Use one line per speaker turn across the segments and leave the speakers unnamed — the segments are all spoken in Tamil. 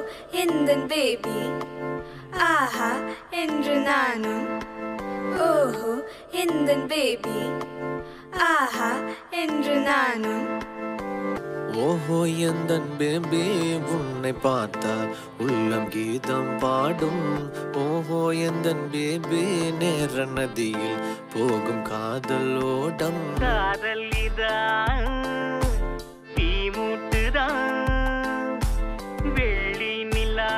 எந்தன் பேபி ஆஹா என்று நானும் ஓஹோ எந்தன் பேபி ஆஹா என்று நானும்
ஓஹோ எந்தன் பேபி உன்னை பார்த்தா உள்ளம் கீதம் பாடும் ஓஹோ எந்தன் பேபி நேர நதியில் போகும் காதல் ஓடம்
காதல் இதான் தீ மூட்டுதான் வெள்ளி நிலா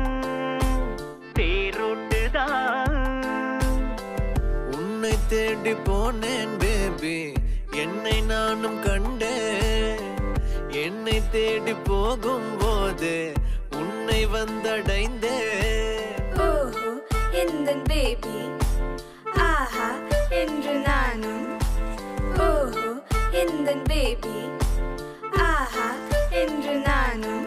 தேரோட்டுதான்
உன்னை தேடி போனேன் பேபி என்னை நானும் கண்டேன் என்னை தேடி போகும் போது உன்னை வந்தடைந்தேன்
ஓஹோ எந்தன் பேபி ஆஹா என்று நானும் ஓஹோ எந்தன் பேபி ஆஹா என்று நானும்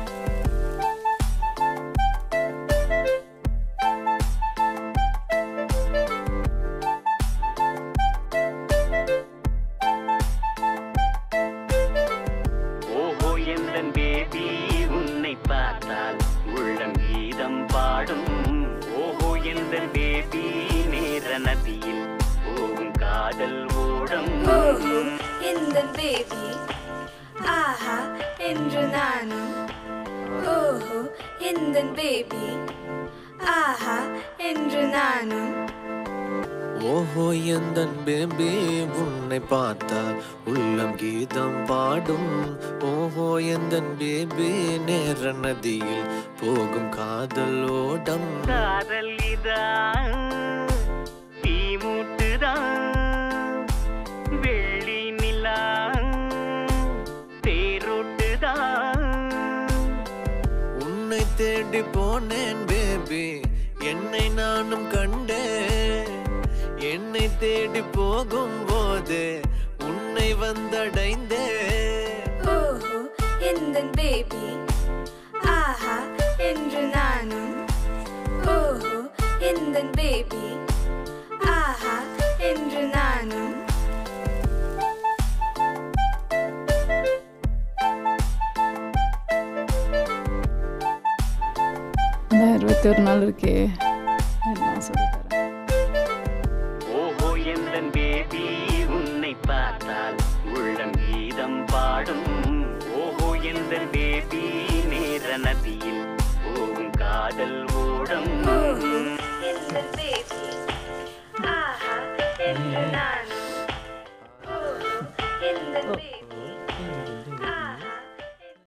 ஓஹோ எந்தன் பேபி உன்னை பார்த்தால் உள்ளம் கீதம் பாடும் ஓஹோ எந்தன் பேபி நேர நதியில் போகும் காதல் ஓடம்
ஓஹோ எந்தன் பேபி ஆஹா என்று நானும் ஓஹோ எந்தன் பேபி ஆஹா என்று நானும்
ஓஹோ எந்தன் பேபி உன்னை பார்த்தா உள்ளம் கீதம் பாடும் ஓஹோ எந்தன் பேபி நேர நதியில் போகும் காதல் ஓடம்
காதல் இதான் தீ மூட்டுதான் வெள்ளி நிலா தேரோட்டுதான்
உன்னை தேடி போனேன் பேபி என்னை நானும் கண்டேன் என்னை தேடி போகும் போது உன்னை வந்தடைந்தேன்
ஓஹோ எந்தன் பேபி ஆஹா என்று நானும் ஓஹோ எந்தன் பேபி ஆஹா என்று நானும்
இந்த இருபத்தி ஒரு நாள் இருக்கே நான் சொல்லித்தரேன்
ஓஹோ எந்தன் பேபி உன்னை பார்த்தால் உள்ளம் கீதம் பாடும் ஓஹோ எந்தன் பேபி நேர நதியில் போகும் காதல் ஓடம்
ஓஹோ எந்தன் பேபி